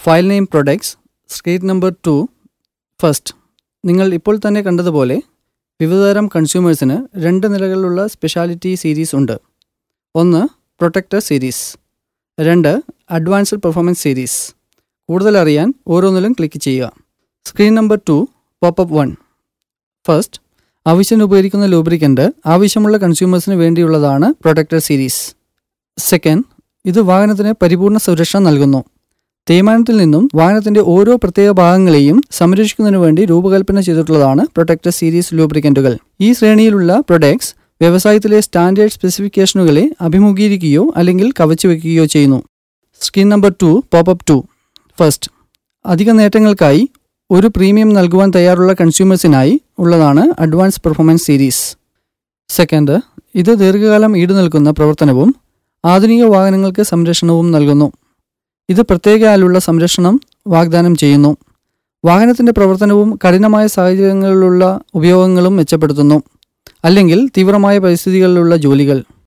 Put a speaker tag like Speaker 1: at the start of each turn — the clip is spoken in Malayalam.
Speaker 1: file name products screen number two first നിങ്ങൾ ഇപ്പോൾ തന്നെ കണ്ടതുപോലെ വിവിധതരം കൺസ്യൂമേഴ്സിന് രണ്ട് നിലകളിലുള്ള സ്പെഷ്യാലിറ്റി സീരീസ് ഉണ്ട് ഒന്ന് പ്രൊട്ടക്ടർ സീരീസ് രണ്ട് അഡ്വാൻസ്ഡ് പെർഫോമൻസ് സീരീസ് കൂടുതൽ അറിയാൻ ഓരോന്നിലും ക്ലിക്ക് ചെയ്യുക screen number two popup one first ആവശ്യത്തിന് ഉപകരിക്കുന്ന ലൂബ്രിക്കൻ്റ് ആവശ്യമുള്ള കൺസ്യൂമേഴ്സിന് വേണ്ടിയുള്ളതാണ് പ്രൊട്ടക്ടർ സീരീസ് സെക്കൻഡ് ഇത് വാഹനത്തിന് പരിപൂർണ സുരക്ഷ നൽകുന്നു തേയ്മാനത്തിൽ നിന്നും വാഹനത്തിന്റെ ഓരോ പ്രത്യേക ഭാഗങ്ങളെയും സംരക്ഷിക്കുന്നതിനു വേണ്ടി രൂപകൽപ്പന ചെയ്തിട്ടുള്ളതാണ് പ്രൊട്ടക്ടർ സീരീസ് ലൂബ്രിക്കൻറ്റുകൾ ഈ ശ്രേണിയിലുള്ള പ്രൊഡക്ട്സ് വ്യവസായത്തിലെ സ്റ്റാൻഡേർഡ് സ്പെസിഫിക്കേഷനുകളെ അഭിമുഖീകരിക്കുകയോ അല്ലെങ്കിൽ കവച്ചു വെക്കുകയോ ചെയ്യുന്നു screen number two popup two first അധിക നേട്ടങ്ങൾക്കായി ഒരു പ്രീമിയം നൽകുവാൻ തയ്യാറുള്ള കൺസ്യൂമേഴ്സിനായി ഉള്ളതാണ് അഡ്വാൻസ് പെർഫോമൻസ് സീരീസ് സെക്കൻഡ് ഇത് ദീർഘകാലം ഈട് നിൽക്കുന്ന പ്രവർത്തനവും ആധുനിക വാഹനങ്ങൾക്ക് സംരക്ഷണവും നൽകുന്നു ഇത് പ്രത്യേകയാലുള്ള സംരക്ഷണം വാഗ്ദാനം ചെയ്യുന്നു വാഹനത്തിന്റെ പ്രവർത്തനവും കഠിനമായ സാഹചര്യങ്ങളിലുള്ള ഉപയോഗങ്ങളും മെച്ചപ്പെടുത്തുന്നു അല്ലെങ്കിൽ തീവ്രമായ പരിസ്ഥിതികളിലുള്ള ജോലികൾ